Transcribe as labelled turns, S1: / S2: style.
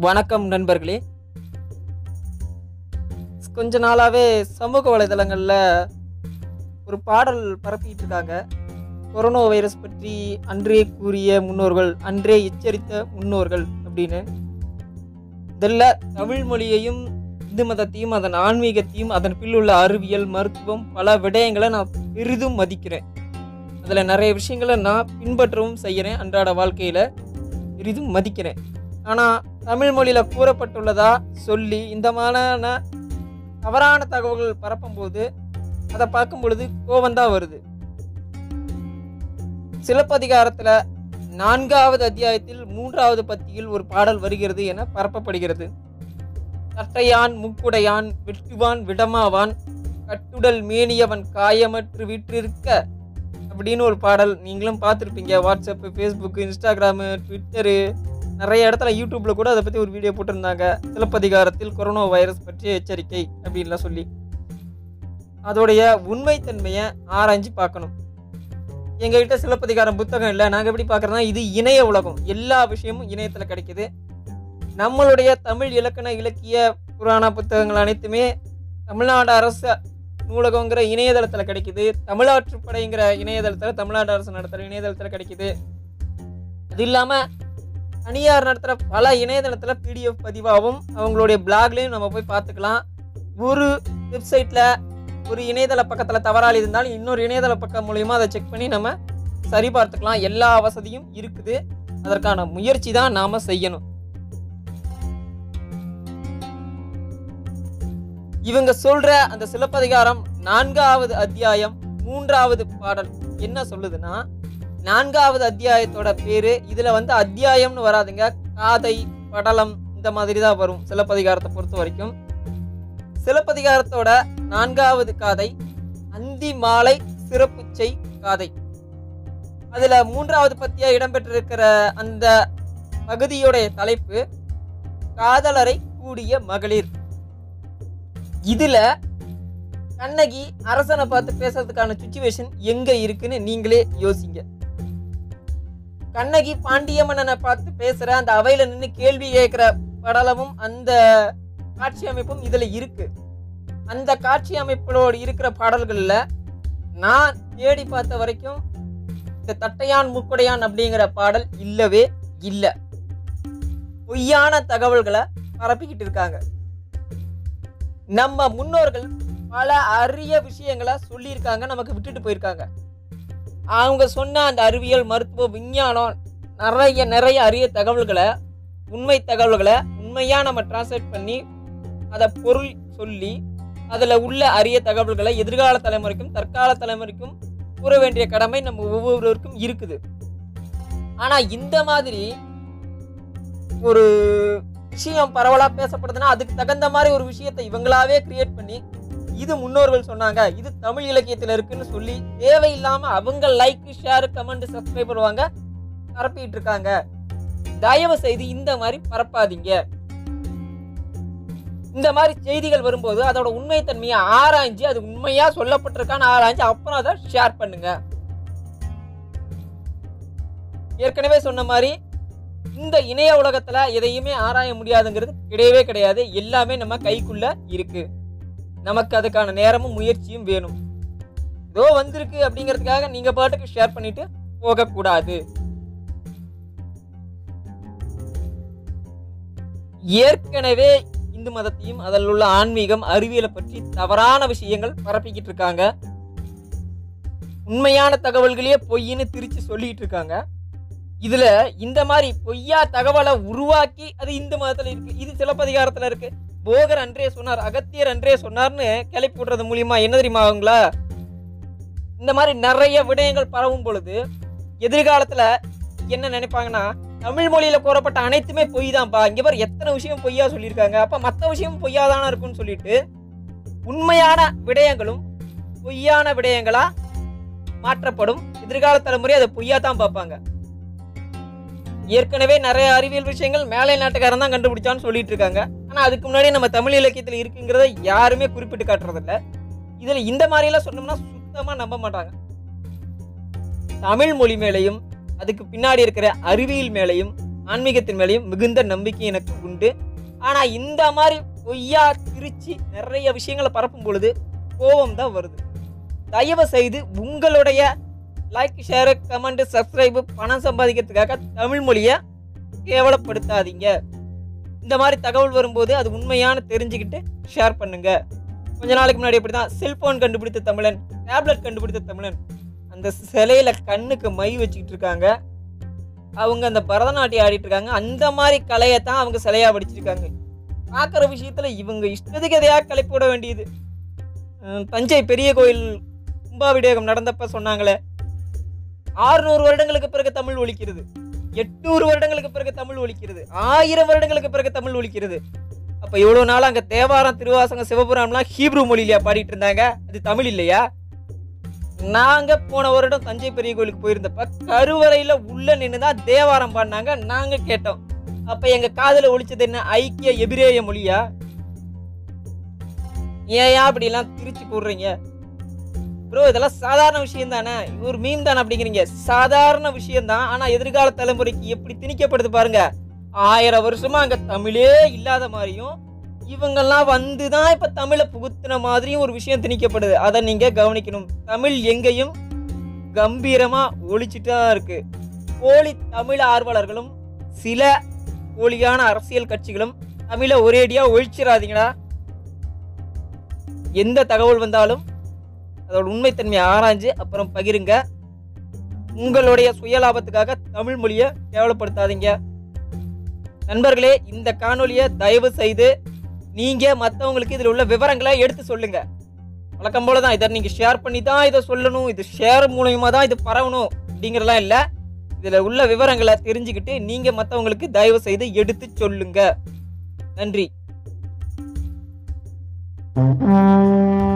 S1: வணக்கம் நண்பர்களே கொஞ்ச நாளாகவே சமூக வலைதளங்களில் ஒரு பாடல் பரப்பிட்டு இருக்காங்க கொரோனா வைரஸ் பற்றி அன்றே கூறிய முன்னோர்கள் அன்றே எச்சரித்த முன்னோர்கள் அப்படின்னு இதில் தமிழ் மொழியையும் இந்து மதத்தையும் அதன் ஆன்மீகத்தையும் அதன் பில் உள்ள அறிவியல் மருத்துவம் பல விடயங்களை நான் பெரிதும் மதிக்கிறேன் அதில் நிறைய விஷயங்களை நான் பின்பற்றவும் செய்கிறேன் அன்றாட வாழ்க்கையில் பெரிதும் மதிக்கிறேன் ஆனால் தமிழ் மொழியில் கூறப்பட்டுள்ளதா சொல்லி இந்த மாதிரியான தவறான தகவல்கள் பரப்பும்போது அதை பார்க்கும் பொழுது கோவந்தான் வருது சிலப்பதிகாரத்தில் நான்காவது அத்தியாயத்தில் மூன்றாவது பத்தியில் ஒரு பாடல் வருகிறது என பரப்பப்படுகிறது தட்டையான் முக்குடையான் வெட்டுவான் விடமாவான் கட்டுடல் மேனியவன் காயமற்று விற்றிருக்க அப்படின்னு ஒரு பாடல் நீங்களும் பார்த்துருப்பீங்க வாட்ஸ்அப்பு ஃபேஸ்புக்கு இன்ஸ்டாகிராமு ட்விட்டரு நிறைய இடத்துல யூடியூப்பில் கூட அதை பற்றி ஒரு வீடியோ போட்டிருந்தாங்க சிலப்பதிகாரத்தில் கொரோனா வைரஸ் பற்றிய எச்சரிக்கை அப்படின்லாம் சொல்லி அதோடைய உண்மைத்தன்மையை ஆராய்ஞ்சு பார்க்கணும் எங்ககிட்ட சிலப்பதிகாரம் புத்தகம் இல்லை நாங்கள் எப்படி பார்க்குறோன்னா இது இணைய உலகம் எல்லா விஷயமும் இணையத்தில் கிடைக்குது நம்மளுடைய தமிழ் இலக்கண இலக்கிய புராண புத்தகங்கள் அனைத்துமே தமிழ்நாடு அரசு நூலகங்கிற இணையதளத்தில் கிடைக்குது தமிழாற்றுப்படைங்கிற இணையதளத்தில் தமிழ்நாடு அரசு நடத்துகிற இணையதளத்தில் கிடைக்குது அது இல்லாமல் தனியார் நடத்துகிற பல இணையதளத்தில் பிடிஎஃப் பதிவாகவும் அவங்களுடைய பிளாக்லேயும் நம்ம போய் பார்த்துக்கலாம் ஒரு வெப்சைட்டில் ஒரு இணையதள பக்கத்தில் தவறால் இருந்தாலும் இன்னொரு இணையதள பக்கம் மூலியமாக அதை செக் பண்ணி நம்ம சரி பார்த்துக்கலாம் எல்லா வசதியும் இருக்குது அதற்கான முயற்சி தான் நாம் செய்யணும் இவங்க சொல்ற அந்த சிலப்பதிகாரம் நான்காவது அத்தியாயம் மூன்றாவது பாடல் என்ன சொல்லுதுன்னா நான்காவது அத்தியாயத்தோட பேரு இதுல வந்து அத்தியாயம்னு வராதுங்க காதை படலம் இந்த மாதிரி தான் வரும் சிலப்பதிகாரத்தை பொறுத்த வரைக்கும் சிலப்பதிகாரத்தோட நான்காவது காதை அந்தி மாலை சிறப்பு செய் காதை அதுல மூன்றாவது பத்தியா இடம்பெற்றிருக்கிற அந்த பகுதியுடைய தலைப்பு காதலரை கூடிய மகளிர் இதுல கண்ணகி அரசனை பார்த்து பேசுறதுக்கான சுச்சுவேஷன் எங்க இருக்குன்னு நீங்களே யோசிங்க கண்ணகி பாண்டிய மன்னனை பார்த்து பேசுற அந்த அவையில நின்று கேள்வி கேட்கிற படலமும் அந்த காட்சி அமைப்பும் இதுல இருக்கு அந்த காட்சி அமைப்போடு இருக்கிற பாடல்கள்ல நான் தேடி பார்த்த வரைக்கும் இந்த தட்டையான் முக்குடையான் அப்படிங்கிற பாடல் இல்லவே இல்லை பொய்யான தகவல்களை பரப்பிக்கிட்டு இருக்காங்க நம்ம முன்னோர்கள் பல அரிய விஷயங்களை சொல்லியிருக்காங்க நமக்கு விட்டுட்டு போயிருக்காங்க அவங்க சொன்ன அந்த அறிவியல் மருத்துவ விஞ்ஞானம் நிறைய நிறைய அரிய தகவல்களை உண்மை தகவல்களை உண்மையாக நம்ம டிரான்ஸ்லேட் பண்ணி அதை பொருள் சொல்லி அதில் உள்ள அரிய தகவல்களை எதிர்கால தலைமுறைக்கும் தற்கால தலைமுறைக்கும் கூற வேண்டிய கடமை நம்ம ஒவ்வொருவருக்கும் இருக்குது ஆனால் இந்த மாதிரி ஒரு விஷயம் பரவலாக பேசப்படுதுன்னா அதுக்கு தகுந்த மாதிரி ஒரு விஷயத்தை இவங்களாவே கிரியேட் பண்ணி இது முன்னோர்கள் சொன்னாங்க இது தமிழ் இலக்கியத்தில் இருக்குன்னு சொல்லி தேவையில்லாம அவங்க லைக் ஷேர் கமெண்ட் சப்ஸ்கிரைப் பண்ணுவாங்க பரப்பிட்டு இருக்காங்க தயவு செய்து இந்த மாதிரி பரப்பாதீங்க இந்த மாதிரி செய்திகள் வரும்போது அதோட உண்மைத்தன்மையை ஆராய்ஞ்சு அது உண்மையா சொல்லப்பட்டிருக்கான்னு ஆராய்ஞ்சு அப்புறம் அதை ஷேர் பண்ணுங்க ஏற்கனவே சொன்ன மாதிரி இந்த இணைய உலகத்துல எதையுமே ஆராய முடியாதுங்கிறது கிடையவே கிடையாது எல்லாமே நம்ம கைக்குள்ள இருக்கு நமக்கு அதுக்கான நேரமும் முயற்சியும் வேணும் ஏதோ வந்திருக்கு அப்படிங்கிறதுக்காக நீங்க பாட்டுக்கு ஷேர் பண்ணிட்டு போகக்கூடாது ஏற்கனவே இந்து மதத்தையும் அதில் உள்ள ஆன்மீகம் அறிவியலை பற்றி தவறான விஷயங்கள் பரப்பிக்கிட்டு இருக்காங்க உண்மையான தகவல்களையே பொய்ன்னு திரிச்சு சொல்லிட்டு இருக்காங்க இதுல இந்த மாதிரி பொய்யா தகவலை உருவாக்கி அது இந்து மதத்துல இருக்கு இது சிலப்பதிகாரத்துல இருக்கு போகர் அன்றே சொன்னார் அகத்தியர் அன்றே சொன்னார்னு கிளப்பி விடுறது மூலியமா என்ன தெரியுமா ஆகுங்களா இந்த மாதிரி நிறைய விடயங்கள் பரவும் பொழுது எதிர்காலத்துல என்ன நினைப்பாங்கன்னா தமிழ் மொழியில கூறப்பட்ட அனைத்துமே பொய் தான்ப்பா இங்க பாரு எத்தனை விஷயம் பொய்யா சொல்லியிருக்காங்க அப்ப மற்ற விஷயம் பொய்யா தானே இருக்கும்னு சொல்லிட்டு உண்மையான விடயங்களும் பொய்யான விடயங்களா மாற்றப்படும் எதிர்கால தலைமுறை அதை பொய்யா தான் பார்ப்பாங்க ஏற்கனவே நிறைய அறிவியல் விஷயங்கள் மேலை நாட்டுக்காரன் தான் கண்டுபிடிச்சான்னு சொல்லிட்டு இருக்காங்க ஆனால் அதுக்கு முன்னாடி நம்ம தமிழ் இலக்கியத்தில் இருக்குங்கிறத யாருமே குறிப்பிட்டு காட்டுறதில்ல இதில் இந்த மாதிரிலாம் சொன்னோம்னா சுத்தமாக நம்ப மாட்டாங்க தமிழ் மொழி மேலையும் அதுக்கு பின்னாடி இருக்கிற அறிவியல் மேலையும் ஆன்மீகத்தின் மேலேயும் மிகுந்த நம்பிக்கை எனக்கு உண்டு ஆனா இந்த மாதிரி பொய்யா திரிச்சு நிறைய விஷயங்களை பரப்பும் பொழுது கோபம் தான் வருது தயவு செய்து உங்களுடைய லைக் ஷேர் கமெண்ட் சப்ஸ்கிரைப் பணம் சம்பாதிக்கிறதுக்காக தமிழ் மொழியை கேவலப்படுத்தாதீங்க இந்த மாதிரி தகவல் வரும்போது அது உண்மையான தெரிஞ்சுக்கிட்டு ஷேர் பண்ணுங்க கொஞ்ச நாளைக்கு முன்னாடி இப்படி தான் செல்போன் கண்டுபிடித்த தமிழன் டேப்லெட் கண்டுபிடித்த தமிழன் அந்த சிலையில கண்ணுக்கு மை வச்சுக்கிட்டு இருக்காங்க அவங்க அந்த பரதநாட்டியம் ஆடிட்டு இருக்காங்க அந்த மாதிரி கலையை தான் அவங்க சிலையா படிச்சிருக்காங்க பார்க்குற விஷயத்துல இவங்க இஷ்டத்துக்கு எதையா கிளப்பி விட வேண்டியது அஹ் தஞ்சை பெரிய கோயில் கும்பாபிடேகம் நடந்தப்ப சொன்னாங்களே ஆறுநூறு வருடங்களுக்கு பிறகு தமிழ் ஒலிக்கிறது எட்நூறு வருடங்களுக்கு பிறகு தமிழ் ஒலிக்கிறது ஆயிரம் வருடங்களுக்கு பிறகு தமிழ் ஒலிக்கிறது அப்ப இவ்வளவு நாள் அங்க தேவாரம் திருவாசகம் சிவபுராணம்லாம் ஹீப்ரு மொழியிலயா பாடிட்டு இருந்தாங்க அது தமிழ் இல்லையா நாங்க போன வருடம் தஞ்சை பெரிய கோயிலுக்கு போயிருந்தப்ப கருவறையில உள்ள நின்னுதான் தேவாரம் பாடினாங்க நாங்க கேட்டோம் அப்ப எங்க காதுல ஒலிச்சது என்ன ஐக்கிய எபிரேய மொழியா ஏயா அப்படி எல்லாம் திரிச்சு கூடுறீங்க ப்ரோ இதெல்லாம் சாதாரண விஷயம் தானே ஒரு மீன் தானே அப்படிங்கிறீங்க சாதாரண விஷயம் தான் ஆனா எதிர்கால தலைமுறைக்கு எப்படி திணிக்கப்படுது பாருங்க ஆயிரம் வருஷமா அங்க தமிழே இல்லாத மாதிரியும் இவங்கெல்லாம் வந்து தான் இப்ப தமிழை புகுத்தின மாதிரியும் ஒரு விஷயம் திணிக்கப்படுது அதை நீங்க கவனிக்கணும் தமிழ் எங்கேயும் கம்பீரமா ஒழிச்சிட்டு தான் இருக்கு போலி தமிழ் ஆர்வலர்களும் சில போலியான அரசியல் கட்சிகளும் தமிழை ஒரேடியா ஒழிச்சிடாதீங்கடா எந்த தகவல் வந்தாலும் அதோட உண்மைத்தன்மையை ஆராய்ஞ்சு அப்புறம் பகிருங்க உங்களுடைய சுயலாபத்துக்காக தமிழ் மொழியை கேவலப்படுத்தாதீங்க நண்பர்களே இந்த காணொலியை தயவு செய்து நீங்க மற்றவங்களுக்கு இதில் உள்ள விவரங்களை எடுத்து சொல்லுங்க வழக்கம் போல தான் இதை நீங்க ஷேர் பண்ணி தான் இதை சொல்லணும் இது ஷேர் மூலியமா தான் இது பரவணும் அப்படிங்கிறதெல்லாம் இல்லை இதில் உள்ள விவரங்களை தெரிஞ்சுக்கிட்டு நீங்க மற்றவங்களுக்கு தயவு செய்து எடுத்து சொல்லுங்க நன்றி